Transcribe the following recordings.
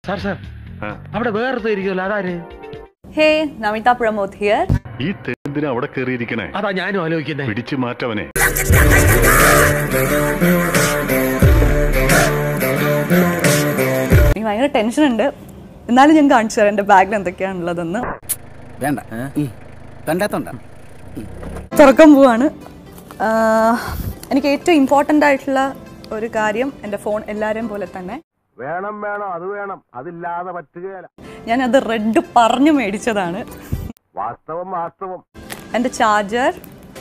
sir sir ആ, അവിടെ വേറെ ഇരിക്കുമല്ലോ അതാര് ഹേ നമിത പ്രമോദ് ഹിയർ ഈ തെന്തിനാ അവിടെ കയറിയിരിക്കണേ അതാ ഞാനും ആലോചിക്കുന്നേ പിടിച്ചു മാറ്റവനെ എനിക്ക് ഭയങ്കര ടെൻഷൻ ഉണ്ട് എന്നാലും ഞാൻ കാണിച്ചു തരാം എൻ്റെ ബാഗിൽ എന്തൊക്കെയാണുള്ളതെന്ന് വേണ്ട കണ്ടാത്തോണ്ട തുറക്കാൻ പോവാണ് ആഹ്, എനിക്ക് ഏറ്റവും ഇമ്പോർട്ടൻ്റ് ആയിട്ടുള്ള ഒരു കാര്യം എൻ്റെ ഫോൺ എല്ലാവരെയും പോലെ തന്നെ വേണം വേണം അത് വേണം അതില്ലാതെ പറ്റുകയില്ല ഞാനത് റെഡ് പറഞ്ഞു മേടിച്ചതാണ് വാസ്തവം വാസ്തവം എൻ്റെ ചാർജർ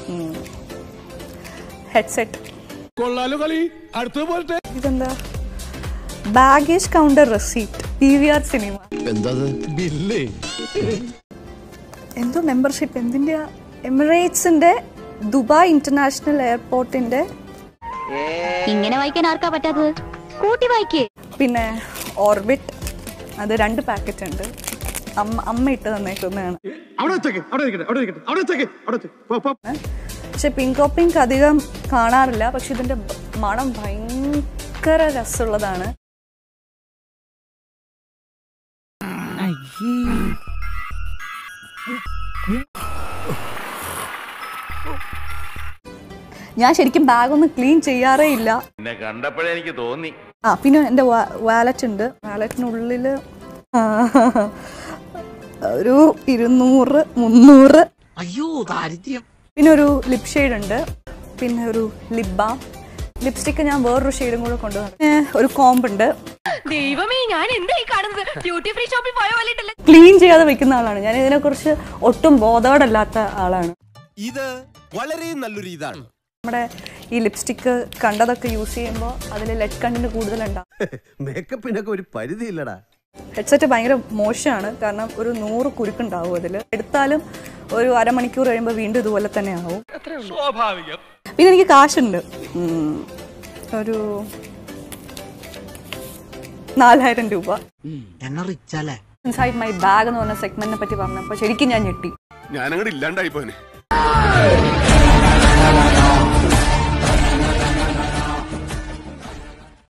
ഹെഡ്സെറ്റ് ഇതെന്താ baggage counter receipt P V R cinema എന്തോ മെമ്പർഷിപ്പ് എന്തിൻ്റെ എമിറേറ്റ്സിൻ്റെ ദുബായ് ഇന്റർനാഷണൽ എയർപോർട്ടിൻ്റെ ഇങ്ങനെ വായിക്കാൻ ആർക്കാ പറ്റാത്തത് കൂട്ടി വായിക്കേ പിന്നെ ഓർബിറ്റ് അത് രണ്ട് പാക്കറ്റ് ഉണ്ട് അമ്മ അമ്മ ഇട്ട് തന്നേക്കുന്നതാണ് പക്ഷെ പിങ്കോ പിങ്ക് അധികം കാണാറില്ല പക്ഷെ ഇതിന്റെ ബ- മണം ഭയങ്കര രസമുള്ളതാണ് ഞാൻ ശരിക്കും ബാഗ് ഒന്നും ക്ലീൻ ചെയ്യാറേ ഇല്ല എന്നെ കണ്ടപ്പോഴേ എനിക്ക് തോന്നി ആ പിന്നെ എൻ്റെ വാലറ്റ് ഉണ്ട് വാലറ്റിനുള്ളിൽ ഒരു ഇരുന്നൂറ് മുന്നൂറ് അയ്യോ ദാരിദ്ര്യം പിന്നെ ഒരു ലിപ് ഷെയ്ഡ് ഉണ്ട് പിന്നെ ഒരു ലിപ് ബാം ലിപ്സ്റ്റിക്ക് ഞാൻ വേറൊരു ഷെയ്ഡും കൂടെ കൊണ്ടുവന്നു പിന്നെ ഒരു കോമ്പ് ഉണ്ട് ദൈവമേ ഞാൻ എന്തായി കാണുന്നത് ഡ്യൂട്ടി ഫ്രീ ഷോപ്പിൽ പോയ പോലെയിട്ടല്ലേ ക്ലീൻ ചെയ്യാതെ വെക്കുന്ന ആളാണ് ഞാൻ ഇതിനെക്കുറിച്ച് ഒട്ടും ബോധവടല്ലാത്ത ആളാണ് ഇത് വളരെ നല്ലൊരു ഇതാണ് നമ്മുടെ ഈ ലിപ്സ്റ്റിക്ക് കണ്ടതൊക്കെ യൂസ് ചെയ്യുമ്പോൾ അതിൽ ലെഡ് കണ്ടിന് കൂടുതലുണ്ടാവും മേക്കപ്പിനൊക്കെ ഒരു പരിധി ഇല്ലടാ ഹെഡ്സെറ്റ് ഭയങ്കര മോശമാണ് കാരണം ഒരു നൂറ് കുരുക്കുണ്ടാവും അതിൽ എടുത്താലും ഒരു അരമണിക്കൂർ കഴിയുമ്പോൾ വീണ്ടും ഇതുപോലെ തന്നെ ആവും പിന്നെ എനിക്ക് കാശുണ്ട് ഉം, ഒരു നാലായിരം രൂപ എന്നെ റിച്ചല്ലേ ഇൻസൈഡ് മൈ ബാഗ് എന്ന് പറഞ്ഞ സെഗ്മെന്റിനെ പറ്റി പറഞ്ഞപ്പോൾ ശരിക്കും ഞാൻ ഞെട്ടി ഞാനങ്ങോട്ട് ഇല്ലാണ്ടായി പോനെ